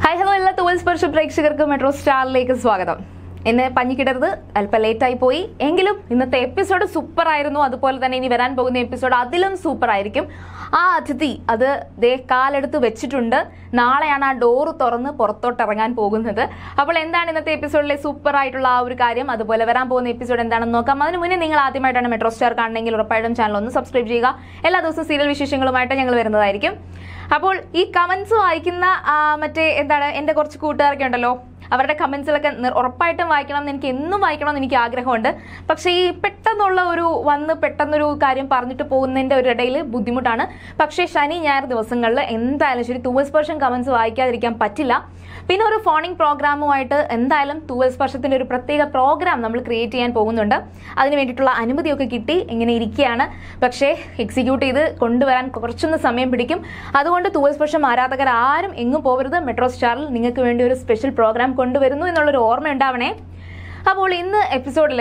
hi hello എല്ലാ തോൽ സ്പർശ പ്രേക്ഷകർക്കും മെട്രോ സ്റ്റാറിലേക്ക് സ്വാഗതം ഇന്ന് പഞ്ഞിക്കിടരുത് അല്പം ലേറ്റായി പോയി എങ്കിലും ഇന്നത്തെ എപ്പിസോഡ് സൂപ്പർ ആയിരുന്നു അതുപോലെ തന്നെ ഇനി വരാൻ പോകുന്ന എപ്പിസോഡ് അതിലും സൂപ്പർ ആയിരിക്കും ആ അതിഥി അത് ദേ കാലെടുത്ത് വെച്ചിട്ടുണ്ട് നാളെയാണ് ആ ഡോറ് തുറന്ന് പുറത്തോട്ട് ഇറങ്ങാൻ പോകുന്നത് അപ്പോൾ എന്താണ് ഇന്നത്തെ എപ്പിസോഡിലെ സൂപ്പർ ആയിട്ടുള്ള ആ ഒരു കാര്യം അതുപോലെ വരാൻ പോകുന്ന എപ്പിസോഡ് എന്താണെന്ന് നോക്കാം അതിന് മുന്നേ നിങ്ങൾ ആദ്യമായിട്ടാണ് മെട്രോ സ്റ്റാർ കാണണമെങ്കിൽ ഉറപ്പായിട്ടും ചാനൽ ഒന്ന് സബ്സ്ക്രൈബ് ചെയ്യുക എല്ലാ ദിവസവും സീരിയൽ വിശേഷങ്ങളുമായിട്ട് ഞങ്ങൾ വരുന്നതായിരിക്കും അപ്പോൾ ഈ കമന്റ്സ് വായിക്കുന്ന ആ, മറ്റേ എന്താണ് എൻ്റെ കുറച്ച് കൂട്ടുകാരൊക്കെ ഉണ്ടല്ലോ അവരുടെ കമന്റ്സിലൊക്കെ നിർ- ഉറപ്പായിട്ടും വായിക്കണം എന്ന് എനിക്ക് എന്നും വായിക്കണം എന്ന് എനിക്ക് ആഗ്രഹമുണ്ട് പക്ഷേ ഈ പെട്ടെന്നുള്ള ഒരു വന്ന് പെട്ടെന്നൊരു കാര്യം പറഞ്ഞിട്ട് പോകുന്നതിൻ്റെ ഒരു ഇടയിൽ ബുദ്ധിമുട്ടാണ് പക്ഷേ ശനി ഞായർ ദിവസങ്ങളിൽ എന്തായാലും ശരി തൂവൽ സ്പർശം കമന്റ്സ് വായിക്കാതിരിക്കാൻ പറ്റില്ല പിന്നെ ഒരു ഫോണിംഗ് പ്രോഗ്രാമുമായിട്ട് എന്തായാലും തൂവൽ സ്പർശത്തിൻ്റെ ഒരു പ്രത്യേക പ്രോഗ്രാം നമ്മൾ ക്രിയേറ്റ് ചെയ്യാൻ പോകുന്നുണ്ട് അതിന് വേണ്ടിയിട്ടുള്ള അനുമതിയൊക്കെ കിട്ടി ഇങ്ങനെ ഇരിക്കുകയാണ് പക്ഷേ എക്സിക്യൂട്ട് ചെയ്ത് കൊണ്ടുവരാൻ കുറച്ചൊന്ന് സമയം പിടിക്കും അതുകൊണ്ട് തൂവൽ സ്പർശം ആരാധകർ ആരും എങ്ങും പോകരുത് മെട്രോ സ്റ്റാറിൽ നിങ്ങൾക്ക് വേണ്ടി ഒരു സ്പെഷ്യൽ പ്രോഗ്രാം കൊണ്ടുവരുന്നു എന്നുള്ളൊരു ഓർമ്മ ഉണ്ടാവണേ അപ്പോൾ ഇന്ന് എപ്പിസോഡിൽ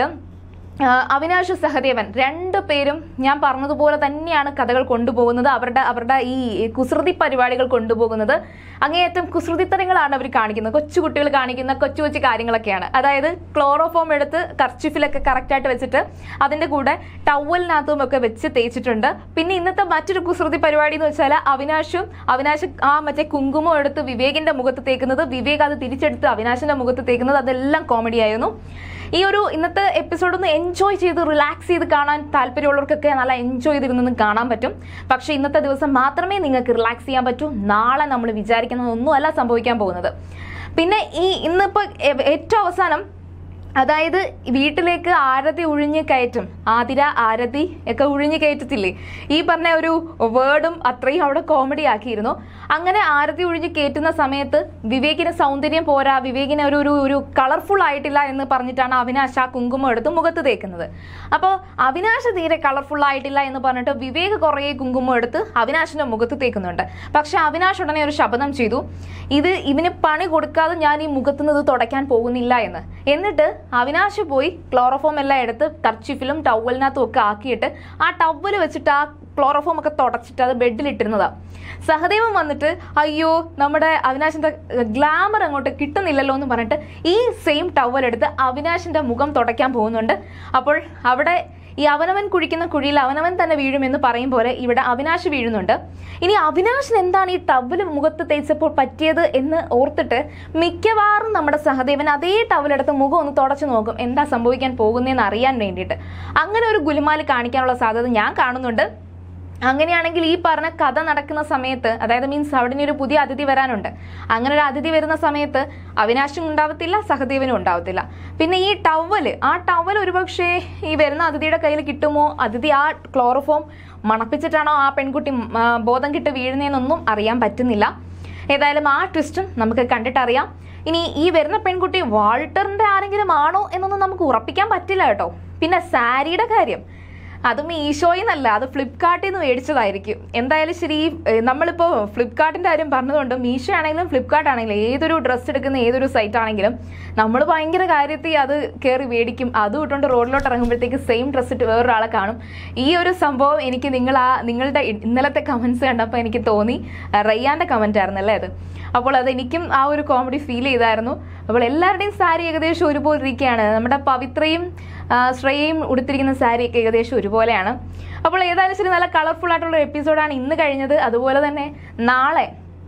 അവിനാശ് സഹദേവൻ രണ്ടു പേരും ഞാൻ പറഞ്ഞതുപോലെ തന്നെയാണ് കഥകൾ കൊണ്ടുപോകുന്നത് അവരുടെ അവരുടെ ഈ കുസൃതി പരിപാടികൾ കൊണ്ടുപോകുന്നത് അങ്ങേയറ്റം കുസൃതിത്തരങ്ങളാണ് അവർ കാണിക്കുന്നത് കൊച്ചുകുട്ടികൾ കാണിക്കുന്ന കൊച്ചു കൊച്ചു കാര്യങ്ങളൊക്കെയാണ് അതായത് ക്ലോറോഫോം എടുത്ത് കർച്ചിഫിലൊക്കെ കറക്റ്റായിട്ട് വെച്ചിട്ട് അതിന്റെ കൂടെ ടവലിനകത്തും ഒക്കെ വെച്ച് തേച്ചിട്ടുണ്ട് പിന്നെ ഇന്നത്തെ മറ്റൊരു കുസൃതി പരിപാടി എന്ന് വെച്ചാൽ അവിനാശും അവിനാശ് ആ മറ്റേ കുങ്കുമം എടുത്ത് വിവേകിന്റെ മുഖത്ത് തേക്കുന്നത് വിവേക് അത് തിരിച്ചെടുത്ത് അവിനാശിന്റെ മുഖത്ത് തേക്കുന്നത് അതെല്ലാം കോമഡി ആയിരുന്നു ഈ ഒരു ഇന്നത്തെ എപ്പിസോഡ് ഒന്ന് എൻജോയ് ചെയ്ത് റിലാക്സ് ചെയ്ത് കാണാൻ താല്പര്യമുള്ളവർക്കൊക്കെ നല്ല എൻജോയ് ചെയ്തിരുന്നൊന്ന് കാണാൻ പറ്റും പക്ഷേ ഇന്നത്തെ ദിവസം മാത്രമേ നിങ്ങൾക്ക് റിലാക്സ് ചെയ്യാൻ പറ്റൂ നാളെ നമ്മൾ വിചാരിക്കുന്നതൊന്നുമല്ല സംഭവിക്കാൻ പോകുന്നത് പിന്നെ ഈ ഇന്നിപ്പോൾ ഏറ്റവും അവസാനം അതായത് വീട്ടിലേക്ക് ആരതി ഒഴിഞ്ഞ് കയറ്റും ആതിര ആരതി ഒക്കെ ഒഴിഞ്ഞ് കയറ്റത്തില്ലേ ഈ പറഞ്ഞ ഒരു വേർഡും അത്രയും അവിടെ കോമഡി ആക്കിയിരുന്നു അങ്ങനെ ആരതി ഒഴിഞ്ഞ് കയറ്റുന്ന സമയത്ത് വിവേകിന് സൗന്ദര്യം പോരാ വിവേകിന് ഒരു ഒരു ഒരു കളർഫുൾ ആയിട്ടില്ല എന്ന് പറഞ്ഞിട്ടാണ് അവിനാശ് ആ കുങ്കുമം എടുത്ത് മുഖത്ത് തേക്കുന്നത് അപ്പോൾ അവിനാശ് തീരെ കളർഫുൾ ആയിട്ടില്ല എന്ന് പറഞ്ഞിട്ട് വിവേക് കുറേ കുങ്കുമം എടുത്ത് അവിനാശിന്റെ മുഖത്ത് തേക്കുന്നുണ്ട് പക്ഷെ അവിനാശ് ഉടനെ ഒരു ശപഥം ചെയ്തു ഇത് ഇവന് പണി കൊടുക്കാതെ ഞാൻ ഈ മുഖത്തുനിന്ന് ഇത് തുടയ്ക്കാൻ പോകുന്നില്ല എന്ന് എന്നിട്ട് അവിനാശ് പോയി ക്ലോറോഫോം എല്ലാം എടുത്ത് കർച്ചിഫിലും ടവലിനകത്തും ഒക്കെ ആക്കിയിട്ട് ആ ടവൽ വെച്ചിട്ട് ആ ക്ലോറോഫോം ഒക്കെ തുടച്ചിട്ട് അത് ബെഡിലിട്ടിരുന്നതാ സഹദേവൻ വന്നിട്ട് അയ്യോ നമ്മുടെ അവിനാശിന്റെ ഗ്ലാമർ അങ്ങോട്ട് കിട്ടുന്നില്ലല്ലോ എന്ന് പറഞ്ഞിട്ട് ഈ സെയിം ടവൽ എടുത്ത് അവിനാശിന്റെ മുഖം തുടയ്ക്കാൻ പോകുന്നുണ്ട് അപ്പോൾ അവിടെ ഈ അവനവൻ കുഴിക്കുന്ന കുഴിയിൽ അവനവൻ തന്നെ വീഴുമെന്ന് പറയും പോലെ ഇവിടെ അവിനാശ് വീഴുന്നുണ്ട് ഇനി അവിനാശിന് എന്താണ് ഈ ടവല് മുഖത്ത് തേച്ചപ്പോൾ പറ്റിയത് എന്ന് ഓർത്തിട്ട് മിക്കവാറും നമ്മുടെ സഹദേവൻ അതേ ടവലെടുത്ത് മുഖം ഒന്ന് തുടച്ചു നോക്കും എന്താ സംഭവിക്കാൻ പോകുന്നതെന്ന് അറിയാൻ വേണ്ടിയിട്ട് അങ്ങനെ ഒരു ഗുലുമാല് കാണിക്കാനുള്ള സാധ്യത ഞാൻ കാണുന്നുണ്ട് അങ്ങനെയാണെങ്കിൽ ഈ പറഞ്ഞ കഥ നടക്കുന്ന സമയത്ത് അതായത് മീൻസ് അവിടെ ഇനി ഒരു പുതിയ അതിഥി വരാനുണ്ട് അങ്ങനെ ഒരു അതിഥി വരുന്ന സമയത്ത് അവിനാശും ഉണ്ടാവത്തില്ല സഹദേവനും ഉണ്ടാവത്തില്ല പിന്നെ ഈ ടവല് ആ ടവൽ ഒരുപക്ഷെ ഈ വരുന്ന അതിഥിയുടെ കയ്യിൽ കിട്ടുമോ അതിഥി ആ ക്ലോറോഫോം മണപ്പിച്ചിട്ടാണോ ആ പെൺകുട്ടി ആ, ബോധം കിട്ട് വീഴുന്നതെന്നൊന്നും അറിയാൻ പറ്റുന്നില്ല ഏതായാലും ആ ട്വിസ്റ്റും നമുക്ക് കണ്ടിട്ടറിയാം ഇനി ഈ വരുന്ന പെൺകുട്ടി വാൾട്ടറിന്റെ ആരെങ്കിലും ആണോ എന്നൊന്നും നമുക്ക് ഉറപ്പിക്കാൻ പറ്റില്ല കേട്ടോ പിന്നെ സാരിയുടെ കാര്യം അത് മീഷോയിൽ നിന്നല്ല അത് ഫ്ലിപ്കാർട്ടിൽ നിന്ന് മേടിച്ചതായിരിക്കും എന്തായാലും ശരി ഏ, നമ്മളിപ്പോൾ ഫ്ലിപ്കാർട്ടിൻ്റെ കാര്യം പറഞ്ഞതുകൊണ്ട് മീഷോ ആണെങ്കിലും ഫ്ലിപ്കാർട്ട് ആണെങ്കിലും ഏതൊരു ഡ്രസ്സ് എടുക്കുന്ന ഏതൊരു സൈറ്റ് ആണെങ്കിലും നമ്മൾ ഭയങ്കര കാര്യത്തിൽ അത് കയറി മേടിക്കും അതും ഇട്ടുകൊണ്ട് റോഡിലോട്ട് ഇറങ്ങുമ്പോഴത്തേക്ക് സെയിം ഡ്രസ്സ് ഇട്ട് വേറൊരാളെ കാണും ഈ ഒരു സംഭവം എനിക്ക് നിങ്ങൾ ആ നിങ്ങളുടെ ഇ- ഇന്നലത്തെ കമൻസ് കണ്ടപ്പോൾ എനിക്ക് തോന്നി ആ, റയ്യാൻ്റെ കമൻ്റ് ആയിരുന്നല്ലേ അത് അപ്പോൾ അത് എനിക്കും ആ ഒരു കോമഡി ഫീൽ ചെയ്തായിരുന്നു അപ്പോൾ എല്ലാവരുടെയും സാരി ഏകദേശം ഒരുപോലെ ഇരിക്കുകയാണ് നമ്മുടെ പവിത്രയും ആ, ശ്രേയയും ഉടുത്തിരിക്കുന്ന സാരിയൊക്കെ ഏകദേശം ഒരുപോലെയാണ് അപ്പോൾ ഏതായാലും ശരി നല്ല കളർഫുൾ ആയിട്ടുള്ള എപ്പിസോഡാണ് ഇന്ന് കഴിഞ്ഞത് അതുപോലെ തന്നെ നാളെ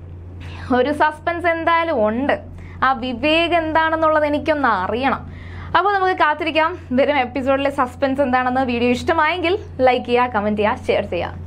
ഒരു സസ്പെൻസ് എന്തായാലും ഉണ്ട് ആ വിവേക് എന്താണെന്നുള്ളത് എനിക്കൊന്ന് അറിയണം അപ്പോൾ നമുക്ക് കാത്തിരിക്കാം വരും എപ്പിസോഡിലെ സസ്പെൻസ് എന്താണെന്ന് വീഡിയോ ഇഷ്ടമായെങ്കിൽ ലൈക്ക് ചെയ്യുക കമൻറ്റ് ചെയ്യുക ഷെയർ ചെയ്യുക